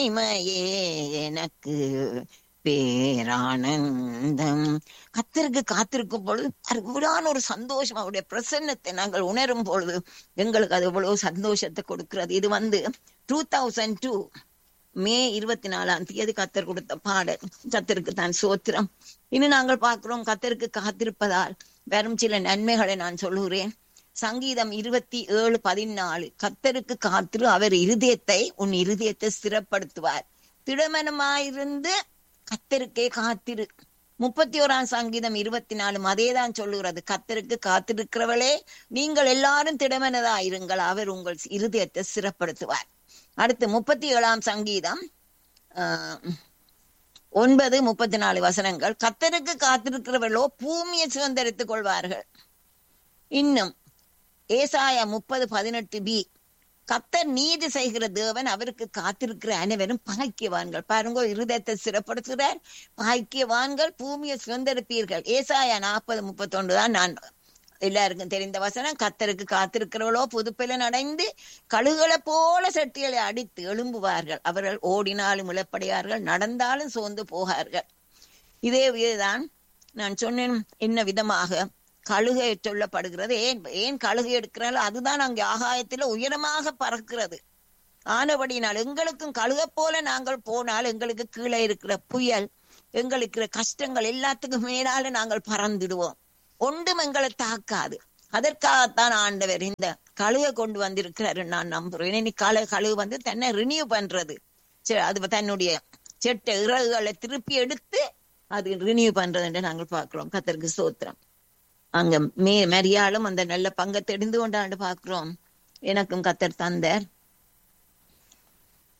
மகிமையே எனக்கு பேரானந்தம் கத்தருக்கு காத்திருக்கும் பொழுது அவ்வளவான ஒரு சந்தோஷம் அவருடைய பிரசன்னத்தை நாங்கள் உணரும் பொழுது எங்களுக்கு அது எவ்வளவு சந்தோஷத்தை கொடுக்கிறது இது வந்து டூ தௌசண்ட் டூ மே இருபத்தி நாலாம் தேதி கத்தர் கொடுத்த பாடல் கத்தருக்கு தான் சோத்திரம் இன்னும் நாங்கள் பார்க்கிறோம் கத்தருக்கு காத்திருப்பதால் வரும் சில நன்மைகளை நான் சொல்லுகிறேன் சங்கீதம் இருபத்தி ஏழு பதினாலு கத்தருக்கு காத்திரு அவர் இருதயத்தை உன் இருதயத்தை ஸ்திரப்படுத்துவார் திடமனமாயிருந்து கத்தருக்கே காத்திரு முப்பத்தி ஓராம் சங்கீதம் இருபத்தி நாலும் அதேதான் சொல்லுகிறது கத்தருக்கு காத்திருக்கிறவளே நீங்கள் எல்லாரும் திடமனதா இருங்கள் அவர் உங்கள் இருதயத்தை சிறப்படுத்துவார் அடுத்து முப்பத்தி ஏழாம் சங்கீதம் ஆஹ் ஒன்பது முப்பத்தி நாலு வசனங்கள் கத்தருக்கு காத்திருக்கிறவர்களோ பூமியை சுதந்திரித்துக் கொள்வார்கள் இன்னும் ஏசாயா முப்பது பதினெட்டு பி கத்தர் நீதி செய்கிற தேவன் அவருக்கு காத்திருக்கிற அனைவரும் பாக்கியவான்கள் பாருங்க இருதயத்தை சிறப்படுத்துகிறார் பாக்கியவான்கள் பூமியை சுதந்திரப்பீர்கள் ஏசாயா நாற்பது முப்பத்தி ஒன்று தான் நான் எல்லாருக்கும் தெரிந்த வசனம் கத்தருக்கு காத்திருக்கிறவளோ புதுப்பிலன் அடைந்து கழுகளை போல செட்டிகளை அடித்து எழும்புவார்கள் அவர்கள் ஓடினாலும் இழப்படையார்கள் நடந்தாலும் சோர்ந்து போகார்கள் இதே விததான் நான் சொன்னேன் என்ன விதமாக கழுகை சொல்லப்படுகிறது ஏன் ஏன் கழுகை எடுக்கிறாள் அதுதான் அங்கே ஆகாயத்தில் உயரமாக பறக்கிறது ஆனபடினால் எங்களுக்கும் கழுக போல நாங்கள் போனால் எங்களுக்கு கீழே இருக்கிற புயல் எங்களுக்கு இருக்கிற கஷ்டங்கள் எல்லாத்துக்கும் மேலால நாங்கள் பறந்துடுவோம் ஒன்றும் எங்களை தாக்காது அதற்காகத்தான் ஆண்டவர் இந்த கழுகை கொண்டு வந்திருக்கிறாரு நான் நம்புறேன் இனி கழு கழுகு வந்து தன்னை ரினியூ பண்றது அது தன்னுடைய செட்ட இறகுகளை திருப்பி எடுத்து அது ரினியூ பண்றது என்று நாங்கள் பார்க்கிறோம் கத்தருக்கு சோத்திரம் அங்க மே மரியாளும் அந்த நல்ல பங்கை தெரிந்து கொண்டாண்டு பார்க்கிறோம் எனக்கும் கத்தர் தந்தார்